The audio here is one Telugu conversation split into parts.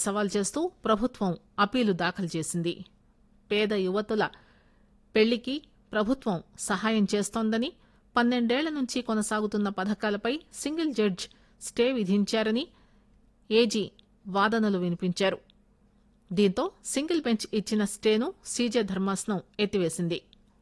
సవాల్ చేస్తూ ప్రభుత్వం అప్పీలు దాఖలు చేసింది పేద యువతుల పెళ్లికి ప్రభుత్వం సహాయం చేస్తోందని పన్నెండేళ్ల నుంచి కొనసాగుతున్న పథకాలపై సింగిల్ జడ్జ్ స్టే విధించారని ఏజీ వాదనలు వినిపించారు దీంతో సింగిల్ బెంచ్ ఇచ్చిన స్టేను సీజే ధర్మాసనం ఎత్తివేసింది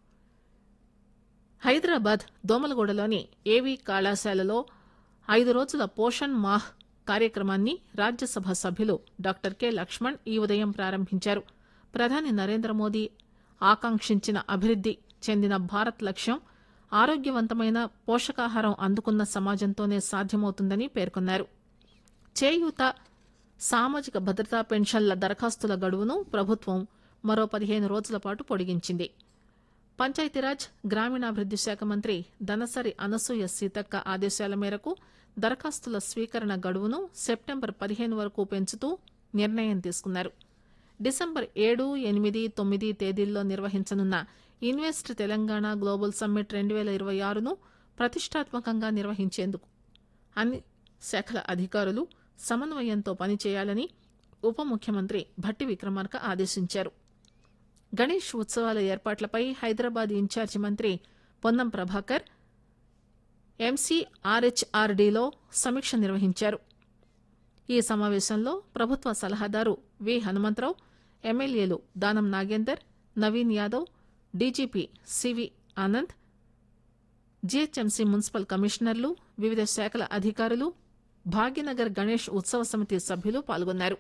హైదరాబాద్ దోమలగూడలోని ఏవీ కళాశాలలో ఐదు రోజుల పోషణ్ మాహ్ కార్యక్రమాన్ని రాజ్యసభ సభ్యులు డాక్టర్ కె లక్ష్మణ్ ఈ ఉదయం ప్రారంభించారు ప్రధాని నరేంద్ర మోదీ ఆకాంక్షించిన అభివృద్ది చెందిన భారత్ లక్ష్యం ఆరోగ్యవంతమైన పోషకాహారం అందుకున్న సమాజంతోనే సాధ్యమవుతుందని పేర్కొన్నారు చేయూత సామాజిక భద్రతా పెన్షన్ల దరఖాస్తుల గడువును ప్రభుత్వం మరో పదిహేను రోజుల పాటు పొడిగించింది పంచాయతీరాజ్ గ్రామీణాభివృద్ది శాఖ మంత్రి దనసరి అనసూయ సీతక్క ఆదేశాల మేరకు దరఖాస్తుల స్వీకరణ గడువును సెప్టెంబర్ పదిహేను వరకు పెంచుతూ నిర్ణయం తీసుకున్నారు డిసెంబర్ ఏడు ఎనిమిది తొమ్మిది తేదీల్లో నిర్వహించనున్న ఇన్వెస్ట్ తెలంగాణ గ్లోబల్ సమ్మిట్ రెండు వేల ఇరవై ఆరును ప్రతిష్టాత్మకంగా నిర్వహించేందుకు అన్ని శాఖల అధికారులు సమన్వయంతో పనిచేయాలని ఉప ముఖ్యమంత్రి భట్టి విక్రమార్క ఆదేశించారు గణేష్ ఉత్సవాల ఏర్పాట్లపై హైదరాబాద్ ఇన్ఛార్జి మంత్రి పొన్నం ప్రభాకర్ ఎంసీఆర్హెచ్ఆర్డీలో సమీక్ష నిర్వహించారు ఈ సమావేశంలో ప్రభుత్వ సలహాదారు వి హనుమంతరావు ఎమ్మెల్యేలు Danam Nagender Naveen Yadav DGP CV Anand GHMC municipal కమిషనర్లు వివిధ శాఖల అధికారులు భాగ్యనగర్ గణేష్ ఉత్సవ సమితి సభ్యులు పాల్గొన్నారు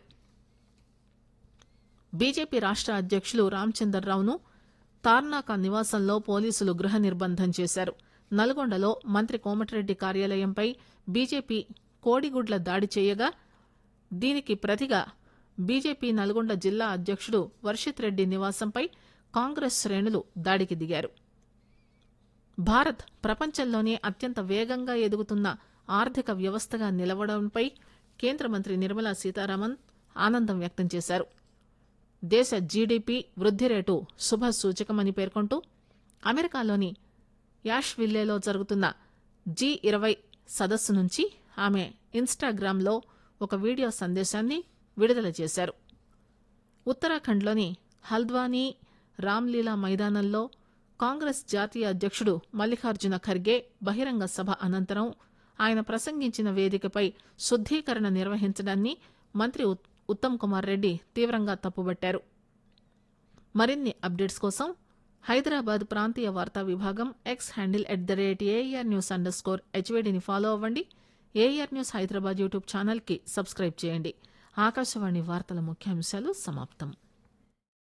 బీజేపీ రాష్ట అధ్యక్షులు రామచందర్రావును తార్నాక నివాసంలో పోలీసులు గృహ నిర్బంధం చేశారు నల్గొండలో మంత్రి కోమటిరెడ్డి కార్యాలయంపై బీజేపీ కోడిగుడ్ల దాడి చేయగా దీనికి ప్రతిగా బీజేపీ నల్గొండ జిల్లా అధ్యక్షుడు వర్షిత్ రెడ్డి నివాసంపై కాంగ్రెస్ శ్రేణులు దాడికి దిగారు భారత్ ప్రపంచంలోనే అత్యంత వేగంగా ఎదుగుతున్న ఆర్థిక వ్యవస్థగా నిలవడంపై కేంద్ర మంత్రి నిర్మలా సీతారామన్ ఆనందం వ్యక్తం చేశారు దేశ జీడీపీ వృద్ది రేటు శుభ సూచకమని పేర్కొంటూ అమెరికాలోని యాష్విల్లేలో జరుగుతున్న జీ ఇరవై సదస్సు నుంచి ఆమె ఇన్స్టాగ్రామ్లో ఒక వీడియో సందేశాన్ని విడుదల చేశారు ఉత్తరాఖండ్లోని హల్ద్వానీ రామ్లీలా మైదానంలో కాంగ్రెస్ జాతీయ అధ్యక్షుడు మల్లికార్జున ఖర్గే బహిరంగ సభ అనంతరం ఆయన ప్రసంగించిన వేదికపై శుద్దీకరణ నిర్వహించడాన్ని మంత్రి ఉత్తమ్ కుమార్ రెడ్డి తీవ్రంగా తప్పుబట్టారు మరిన్ని అప్డేట్స్ కోసం హైదరాబాద్ ప్రాంతీయ వార్తా విభాగం X handle at the rate AR news underscore స్కోర్ హెచ్వేడిని ఫాలో అవ్వండి ఏఆర్ న్యూస్ హైదరాబాద్ యూట్యూబ్ ఛానల్కి సబ్స్క్రైబ్ చేయండి ఆకాశవాణి వార్తల ముఖ్యాంశాలు సమాప్తం